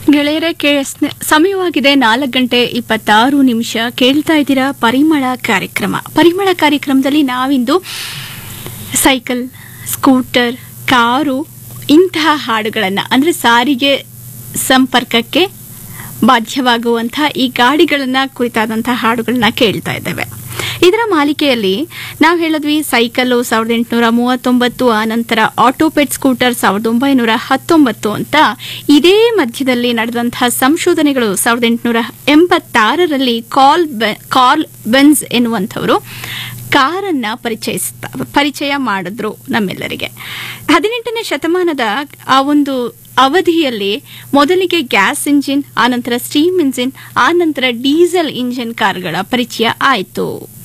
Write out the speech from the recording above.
ಗೆಳೆಯರೆ ಕೇ ಸ್ನೆ- ಸಮಯವಾಗಿದೆ ನಾಲ್ಕು ಗಂಟೆ ಇಪ್ಪತ್ತಾರು ನಿಮಿಷ ಕೇಳ್ತಾ ಇದ್ದೀರಾ ಪರಿಮಳ ಕಾರ್ಯಕ್ರಮ ಪರಿಮಳ ಕಾರ್ಯಕ್ರಮದಲ್ಲಿ ನಾವಿಂದು ಸೈಕಲ್ ಸ್ಕೂಟರ್ ಕಾರು ಇಂತಹ ಹಾಡುಗಳನ್ನು ಅಂದರೆ ಸಾರಿಗೆ ಸಂಪರ್ಕಕ್ಕೆ ಬಾಧ್ಯವಾಗುವಂತಹ ಈ ಗಾಡಿಗಳನ್ನ ಕುರಿತಾದಂತಹ ಹಾಡುಗಳನ್ನ ಕೇಳ್ತಾ ಇದ್ದೇವೆ ಇದರ ಮಾಲಿಕೆಯಲ್ಲಿ ನಾವು ಹೇಳಿದ್ವಿ ಸೈಕಲ್ಲು ಸಾವಿರದ ಎಂಟುನೂರ ಮೂವತ್ತೊಂಬತ್ತು ಆ ನಂತರ ಆಟೋಪೆಟ್ ಸ್ಕೂಟರ್ ಸಾವಿರದ ಒಂಬೈನೂರ ಹತ್ತೊಂಬತ್ತು ಅಂತ ಇದೇ ಮಧ್ಯದಲ್ಲಿ ನಡೆದಂತಹ ಸಂಶೋಧನೆಗಳು ಸಾವಿರದ ಎಂಟುನೂರ ಎಂಬತ್ತಾರರಲ್ಲಿ ಕಾಲ್ ಬೆ- ಕಾರ್ಲ್ ಬೆನ್ಸ್ ಎನ್ನುವಂಥವರು ಕಾರನ್ನ ಪರಿಚಯಿಸ್ತ ಪರಿಚಯ ಮಾಡಿದ್ರು ನಮ್ಮೆಲ್ಲರಿಗೆ ಹದಿನೆಂಟನೇ ಶತಮಾನದ ಆ ಒಂದು ಅವಧಿಯಲ್ಲಿ ಮೊದಲಿಗೆ ಗ್ಯಾಸ್ ಇಂಜಿನ್ ಆನಂತರ ಸ್ಟೀಮ್ ಇಂಜಿನ್ ಆನಂತರ ಡೀಸೆಲ್ ಇಂಜಿನ್ ಕಾರ್ಗಳ ಪರಿಚಯ ಆಯಿತು